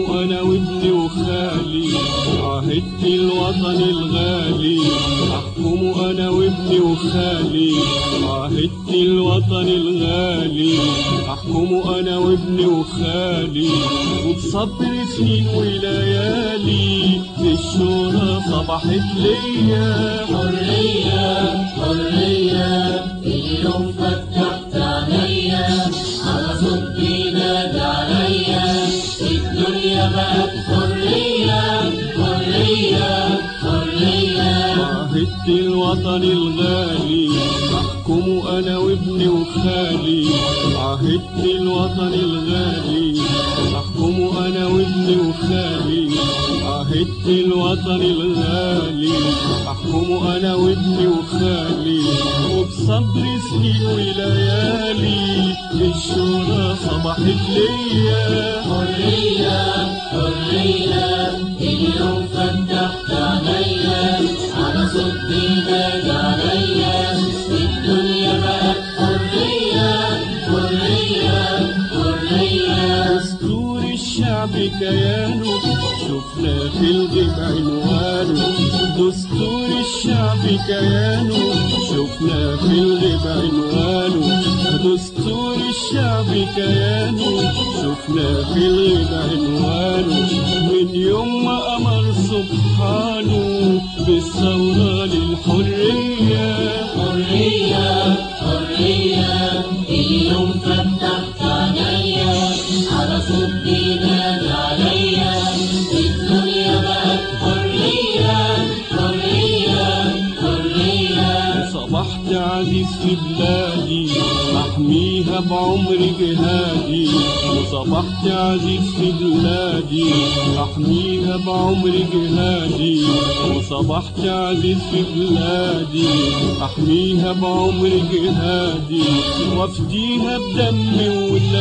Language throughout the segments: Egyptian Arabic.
احكمه انا وابني وخالي عهدت الوطن الغالي احكمه انا وابني وخالي عهدت الوطن الغالي احكمه انا وابني وخالي وبصبر سنين وليالي الشورى صبحت ليا حرية حرية اليوم فتحت عينيا على صوتي نادى عليا الدنيا بقت حرية حرية حرية عهدت الوطن الغالي احكمه انا وابني وخالي عهدت الوطن الغالي احكمه انا وابني وخالي عهدت الوطن الغالي احكمه انا وابني وخالي وبصبر سنين وليالي الشورى صبحت ليا حرية حرية اليوم فتحت عينيا على صوتي نادى عليا الدنيا بقت حرية حرية حرية دستور الشعب كيانه شفنا في الغيب عنوانه دستور الشعب كيانه شفنا في الغيب عنوانه دستور الشعب كيانه شفنا في الغيب عنوانه من يوم ما أمر سبحانه بالثورة للحرية حرية حرية اليوم فتحت عينيا على صوتي نادى عليا الدنيا بقت حرية حرية حرية صبحت عزيز في بلادي احميها بعمر جهادي وصبحت عزيز في بلادي احميها بعمر جهادي وصبحت عزيز في بلادي احميها بعمر جهادي وافديها بدم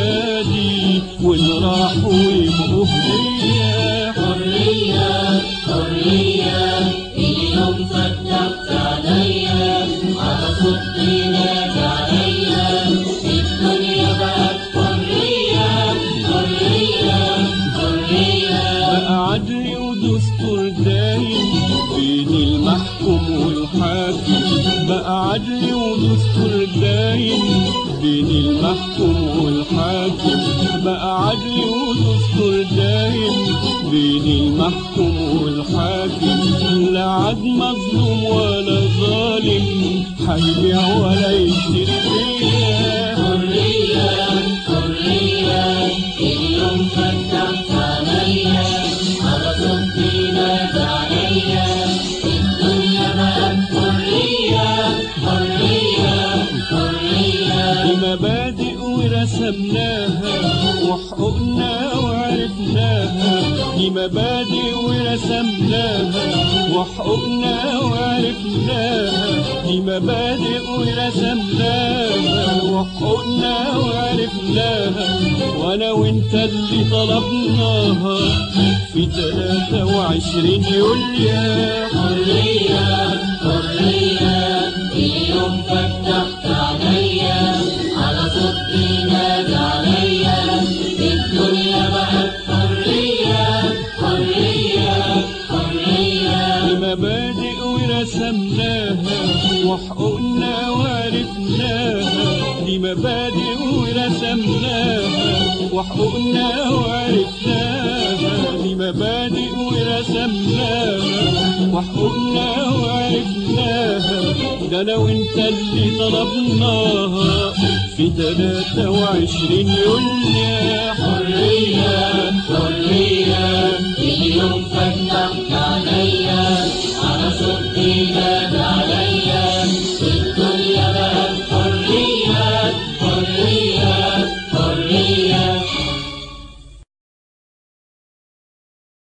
ولادي وان راحوا يبقوا هديه حرية حرية اليوم فتحت عينيا على صوتي نادى عليا الدنيا بقت حرية حرية حرية بقى عدل ودستور دايم بين المحكوم والحاكم بقى عدل ودستور دايم بين المحكوم والحاكم بقى عدل ودستور دايم بين المحكوم والحاكم لا عاد مظلوم ولا ظالم هيبيع ولا يشتري فيا حرية حرية اليوم فتحت عينيا على صوتي نادى عليا الدنيا بقت حرية حرية حرية بمبادئ ورسمناها وحقوقنا وعرفناها دي مبادئ ورسمناها وحقوقنا وعرفناها دي مبادئ ورسمناها وحقوقنا وعرفناها وانا وانت اللي طلبناها في 23 يوليو حرية حرية اليوم فتحت عينيا على صوتي نادى عليا الدنيا بقت حرية حرية حرية بمبادئ ورسمناها وحقوقنا وعرفناها دي مبادئ ورسمناها وحقوقنا وعرفناها دي مبادئ ورسمناها وحقوقنا وعرفناها ده انا وانت اللي طلبناها في 23 يوليو حرية حرية اليوم فتحت عينيا على صوتي